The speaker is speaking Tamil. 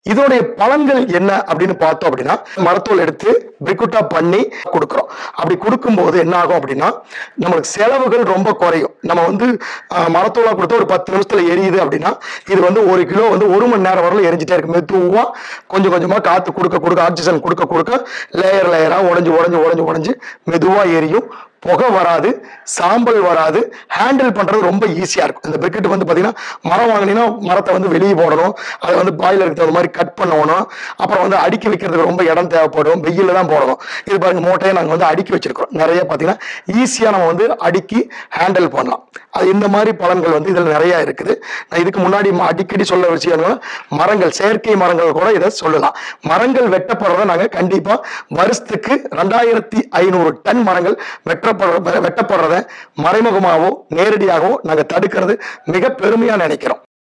இதோடைய பலன்கள் என்ன அப்படின்னு பார்த்தோம் அப்படின்னா மரத்தோல் எடுத்து பிரிக்குட்டா பண்ணி கொடுக்குறோம் அப்படி கொடுக்கும்போது என்ன ஆகும் அப்படின்னா நம்மளுக்கு செலவுகள் ரொம்ப குறையும் நம்ம வந்து அஹ், மரத்தோலா கொடுத்தா ஒரு பத்து நிமிஷத்துல எரியுது அப்படின்னா இது வந்து ஒரு கிலோ வந்து ஒரு மணி நேரம் வரல எரிஞ்சிட்டே இருக்கு மெதுவா கொஞ்சம் கொஞ்சமா காத்து கொடுக்க கொடுக்க ஆக்சிஜன் கொடுக்க கொடுக்க லேயர் லேயரா உடஞ்சு உடஞ்சு உடஞ்சு உடஞ்சு மெதுவா எரியும் புகை வராது சாம்பல் வராது ஹேண்டில் பண்றது ரொம்ப ஈஸியா இருக்கும் இந்த பிரிக்கெட் வந்து பாத்தீங்கன்னா மரம் வாங்கினீங்கன்னா மரத்தை வந்து வெளியே போடணும் அதை வந்து பாய்லருக்கு தகுந்த மாதிரி கட் பண்ணணும் அப்புறம் வந்து அடுக்கி வைக்கிறதுக்கு ரொம்ப இடம் தேவைப்படும் வெயில்ல தான் போடணும் இது பாருங்க மூட்டையை நாங்க வந்து அடுக்கி வச்சிருக்கோம் நிறைய பாத்தீங்கன்னா ஈஸியா நம்ம வந்து அடுக்கி ஹேண்டில் பண்ணலாம் அது இந்த மாதிரி பலன்கள் வந்து இதுல நிறைய இருக்குது நான் இதுக்கு முன்னாடி ம- அடிக்கடி சொல்ல விஷயம் என்னன்னா, மரங்கள் செயற்கை மரங்கள் கூட இதை சொல்லலாம் மரங்கள் வெட்டப்படுறத நாங்க கண்டிப்பா வருஷத்துக்கு ரெண்டாயிரத்தி ஐநூறு டன் மரங்கள் வெட்டப்படுற வெட்டப்படுறத மறைமுகமாகவோ நேரடியாகவோ நாங்க தடுக்கிறது மிக பெருமையா நினைக்கிறோம்